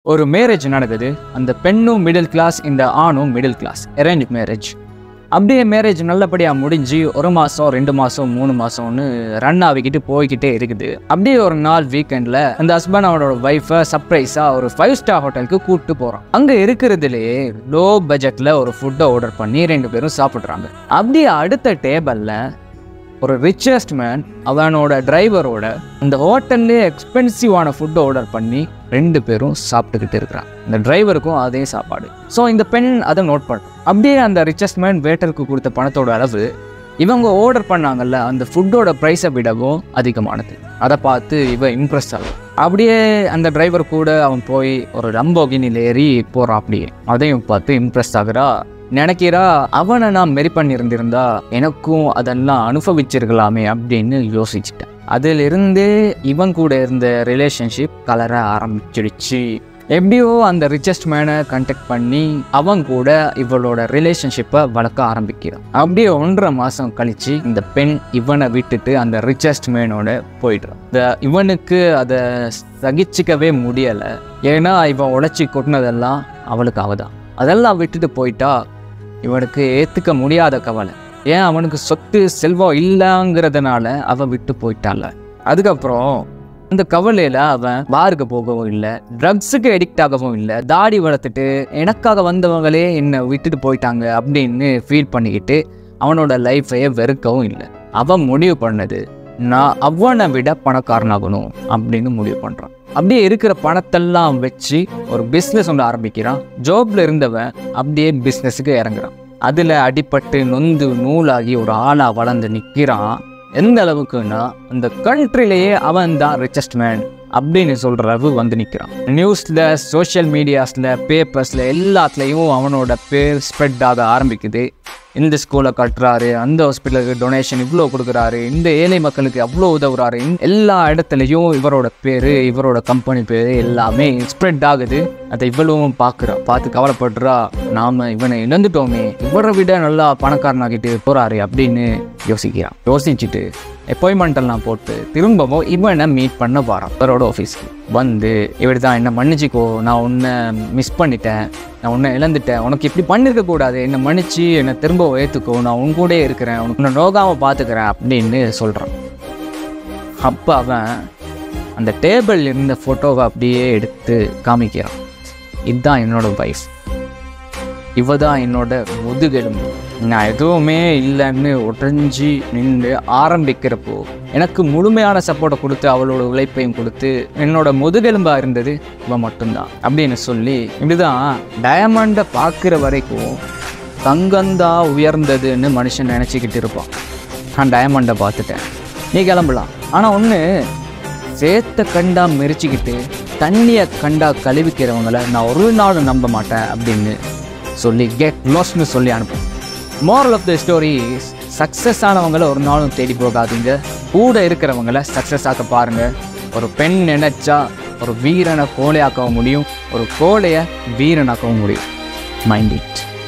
ஒரு மேரேஜ் நடக்குது அந்த பெண்ணும் மிடில் கிளாஸ் இந்த ஆணும் மிடில் கிளாஸ் அரேஞ்ச் மேரேஜ் அப்படியே மேரேஜ் நல்லபடியாக முடிஞ்சு ஒரு மாதம் ரெண்டு மாதம் மூணு மாதம்னு ரன் ஆகிக்கிட்டு போய்கிட்டே இருக்குது அப்படியே ஒரு நாள் வீக்கெண்டில் அந்த ஹஸ்பண்ட் அவனோட ஒய்ஃபை சர்ப்ரைஸாக ஒரு ஃபைவ் ஸ்டார் ஹோட்டலுக்கு கூப்பிட்டு போகிறான் அங்கே இருக்கிறதுலேயே லோ பட்ஜெட்டில் ஒரு ஃபுட்டை ஆர்டர் பண்ணி ரெண்டு பேரும் சாப்பிட்றாங்க அப்படியே அடுத்த டேபிளில் ஒரு ரிச்சஸ்ட் மேன் அவனோட டிரைவரோட இந்த ஹோட்டல்லே எக்ஸ்பென்சிவான ஃபுட் ஆர்டர் பண்ணி ரெண்டு பேரும் சாப்பிட்டுக்கிட்டு இருக்கிறான் இந்த டிரைவருக்கும் அதே சாப்பாடு ஸோ இந்த பெண் அதை நோட் பண்ண அப்படியே அந்த ரிச்சஸ்ட் மேன் வேட்டருக்கு கொடுத்த பணத்தோட அளவு இவங்க ஆர்டர் பண்ணாங்கல்ல அந்த ஃபுட்டோட ப்ரைஸை விடவும் அதிகமானது அதை பார்த்து இவன் இம்ப்ரெஸ் ஆகும் அப்படியே அந்த டிரைவர் கூட அவன் போய் ஒரு லம்போகினில் ஏறி போகிறான் அப்படியே அதையும் பார்த்து இம்ப்ரெஸ் ஆகுறா நினைக்கிறா அவனை நான் மெரி பண்ணியிருந்திருந்தா எனக்கும் அதெல்லாம் அனுபவிச்சிருக்கலாமே அப்படின்னு யோசிச்சிட்டேன் அதிலிருந்து இவன் கூட இருந்த ரிலேஷன்ஷிப் கலர ஆரம்பிச்சிடுச்சு எப்படியோ அந்த ரிச்சஸ்ட் மேனை கான்டாக்ட் பண்ணி அவன் கூட இவளோட ரிலேஷன்ஷிப்பை வளர்க்க ஆரம்பிக்கிறான் அப்படியே ஒன்றரை மாதம் கழிச்சு இந்த பெண் இவனை விட்டுட்டு அந்த ரிச்சஸ்ட் மேனோட போயிடுறான் இந்த இவனுக்கு அதை சகிச்சிக்கவே முடியலை ஏன்னா இவன் உழைச்சி கொட்டினதெல்லாம் அவளுக்கு அவதான் அதெல்லாம் விட்டுட்டு போயிட்டா இவனுக்கு ஏற்றுக்க முடியாத கவலை ஏன் அவனுக்கு சொத்து செல்வம் இல்லைங்கிறதுனால அவன் விட்டு போயிட்டால அதுக்கப்புறம் அந்த கவலையில் அவன் பாருக்கு போகவும் இல்லை ட்ரக்ஸுக்கு எடிக்ட் ஆகவும் இல்லை தாடி வளர்த்துட்டு எனக்காக வந்தவங்களே என்னை விட்டுட்டு போயிட்டாங்க அப்படின்னு ஃபீல் பண்ணிக்கிட்டு அவனோட லைஃப்பையே வெறுக்கவும் இல்லை அவன் முடிவு பண்ணது நான் அவனை விட பணக்காரனாகணும் அப்படின்னு முடிவு பண்ணுறான் அப்படியே இருக்கிற பணத்தெல்லாம் வச்சு ஒரு பிஸ்னஸ் ஒன்று ஆரம்பிக்கிறான் ஜாப்ல இருந்தவன் அப்படியே பிஸ்னஸுக்கு இறங்குறான் அதில் அடிபட்டு நொந்து நூலாகி ஒரு ஆளாக வளர்ந்து நிற்கிறான் எந்த அளவுக்குன்னா அந்த கண்ட்ரிலேயே அவன் தான் ரிச்சஸ்ட் மேன் அப்படின்னு சொல்கிற அளவு வந்து நிற்கிறான் நியூஸில் சோஷியல் மீடியாஸில் பேப்பர்ஸில் எல்லாத்துலேயும் அவனோட பேர் ஸ்ப்ரெட் ஆக ஆரம்பிக்குது இந்த ஸ்கூலை கட்டுறாரு அந்த ஹாஸ்பிட்டலுக்கு டொனேஷன் இவ்வளோ கொடுக்குறாரு இந்த ஏழை மக்களுக்கு அவ்வளோ உதவுறாரு இந்த எல்லா இடத்துலையும் இவரோட பேர் இவரோட கம்பெனி பேர் எல்லாமே ஸ்ப்ரெட் ஆகுது அதை இவ்வளவும் பார்க்குறா பார்த்து கவலைப்படுறா நாம் இவனை இழந்துட்டோமே இவரை விட நல்லா பணக்காரனாகிட்டு போகிறாரு அப்படின்னு யோசிக்கிறான் யோசிச்சுட்டு அப்பாயின்மெண்ட் எல்லாம் போட்டு திரும்பவும் இவனை மீட் பண்ண போகிறான் இவரோட ஆஃபீஸ்க்கு வந்து இப்படி தான் என்னை மன்னிச்சிக்கோ நான் உன்னை மிஸ் பண்ணிட்டேன் நான் உன்னை இழந்துட்டேன் உனக்கு இப்படி பண்ணியிருக்க கூடாது என்னை மன்னிச்சு என்னை திரும்ப ஏற்றுக்கோ நான் உன் கூடயே இருக்கிறேன் உனக்கு உன்னை நோகாமல் பார்த்துக்கிறேன் அப்படின்னு சொல்கிறான் அப்போ அவன் அந்த டேபிள் இருந்த ஃபோட்டோவை அப்படியே எடுத்து காமிக்கிறான் இதுதான் என்னோட வைஃப் இவ தான் என்னோட முதுகெலும்பு நான் எதுவுமே இல்லைன்னு உடஞ்சி நின்று ஆரம்பிக்கிறப்போ எனக்கு முழுமையான சப்போர்ட்டை கொடுத்து அவளோட உழைப்பையும் கொடுத்து என்னோட முதுகெலும்பாக இருந்தது இவ மட்டும்தான் அப்படின்னு சொல்லி இப்படிதான் டயமண்டை பார்க்குற வரைக்கும் தங்கந்தா உயர்ந்ததுன்னு மனுஷன் நினச்சிக்கிட்டு இருப்பான் நான் டயமண்டை பார்த்துட்டேன் நீ கிளம்பலாம் ஆனால் ஒன்று சேத்த கண்டா மெரிச்சிக்கிட்டு தண்ணியை கண்டா கழுவிக்கிறவங்கள நான் ஒரு நாளும் நம்ப மாட்டேன் அப்படின்னு சொல்லி கெட் லாஸ்ட்னு சொல்லி அனுப்பும் moral of the story success ஆனவங்கள ஒரு நாளும் தேடி போகாதீங்க கூட இருக்கிறவங்கள சக்ஸஸ் ஆக்க பாருங்க ஒரு பெண் நினைச்சா ஒரு வீரனை கோழையாக்கவும் முடியும் ஒரு கோழையை வீரனாக்கவும் முடியும் மைண்ட் இட்